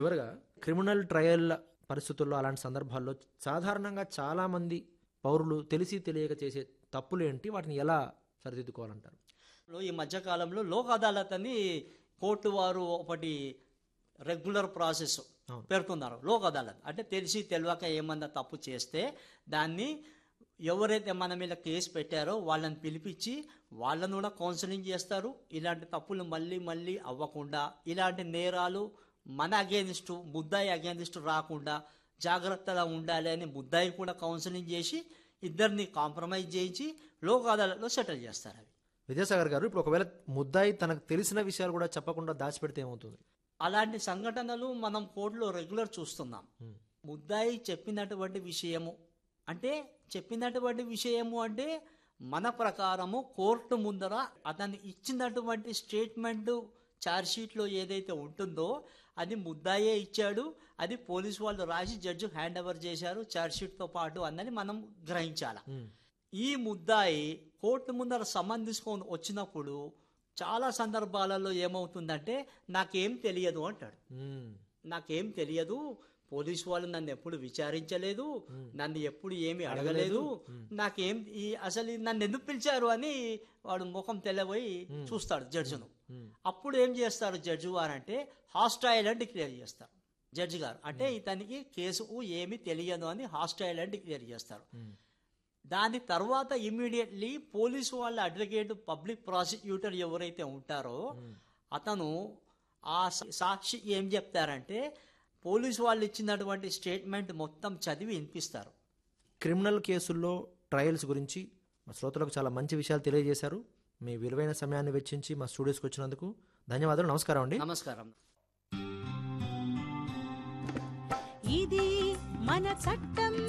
చివరగా criminal trial పరిస్థితుల్లో అలాంటి సందర్భాల్లో సాధారణంగా చాలామంది పౌరులు తెలిసి తెలియక చేసే తప్పులు ఏంటి వాటిని ఎలా సరిదిద్దుకోవాలంటారు ఈ మధ్యకాలంలో లోక్ అదాలత్ అని కోర్టు వారు ఒకటి రెగ్యులర్ ప్రాసెస్ అవును. పేర్కొన్నారు లోక్ అదాలత్ అంటే తెలిసి తెలియక ఏమన్నా తప్పు చేస్తే దాన్ని ఎవరైతే మన మీద కేసు పెట్టారో వాళ్ళని పిలిపించి వాళ్ళను కూడా కౌన్సిలింగ్ చేస్తారు ఇలాంటి తప్పులు మళ్ళీ మళ్ళీ అవ్వకుండా ఇలాంటి నేరాలు మన అగేనిస్ట్ ముద్దాయి అగేనిస్ట్ రాకుండా జాగ్రత్తగా ఉండాలి అని ముద్దాయి కూడా కౌన్సిలింగ్ చేసి ఇద్దరిని కాంప్రమైజ్ చేయించి లోక్ అదాలత్లో సెటిల్ చేస్తారు అవి విద్యాసాగర్ గారు ఇప్పుడు ఒకవేళ ముద్దాయి తనకు తెలిసిన విషయాలు కూడా చెప్పకుండా దాచిపెడితే ఏమవుతుంది అలాంటి సంఘటనలు మనం కోర్టులో రెగ్యులర్ చూస్తున్నాం ముద్దాయి చెప్పినటువంటి విషయము అంటే చెప్పినటువంటి విషయము అంటే మన ప్రకారము కోర్టు ముందర అతను ఇచ్చినటువంటి స్టేట్మెంట్ ఛార్జ్షీట్లో ఏదైతే ఉంటుందో అది ముద్దాయే ఇచ్చాడు అది పోలీసు వాళ్ళు రాసి జడ్జి హ్యాండ్ ఓవర్ చేశారు ఛార్జ్షీట్తో పాటు అన్నది మనం గ్రహించాలి ఈ ముద్దాయి కోర్టు ముందర సమన్ తీసుకొని వచ్చినప్పుడు చాలా సందర్భాలలో ఏమవుతుందంటే నాకేం తెలియదు అంటాడు మ్మ్. నాకేం తెలియదు పోలీసు వాళ్ళు నన్ను ఎప్పుడు విచారించలేదు నన్ను ఎప్పుడు ఏమి అడగలేదు నాకేం ఈ అసలు ఈ నన్ను ఎందుకు పిలిచారు అని వాడు ముఖం తెల్లబోయి చూస్తాడు జడ్జిను అప్పుడు ఏం చేస్తారు జడ్జి వారు అంటే హాస్టైల్ అని డిక్లేర్ చేస్తారు జడ్జి గారు అంటే ఇతనికి కేసు ఏమి తెలియదు అని హాస్టైల్ అని డిక్లేర్ చేస్తారు దాని తర్వాత ఇమ్మీడియట్లీ పోలీసు వాళ్ళ అడ్వకేట్ పబ్లిక్ ప్రాసిక్యూటర్ ఎవరైతే ఉంటారో అతను ఆ సా- సాక్షి ఏం చెప్తారంటే పోలీసు వాళ్ళు ఇచ్చినటువంటి స్టేట్మెంట్ మొత్తం చదివి వినిపిస్తారు క్రిమినల్ కేసుల్లో ట్రయల్స్ గురించి మా శ్రోతలకు చాలా మంచి విషయాలు తెలియజేశారు మీ విలువైన సమయాన్ని వెచ్చించి మా స్టూడియోస్కి వచ్చినందుకు ధన్యవాదాలు నమస్కారం అండి నమస్కారం ఇది మన చట్టం